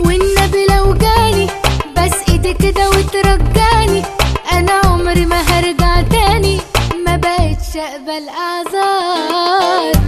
والنبي لو جاني بس ايدي كده وترجاني انا عمري ما هرجع تاني ما بقتش اقبل اعذار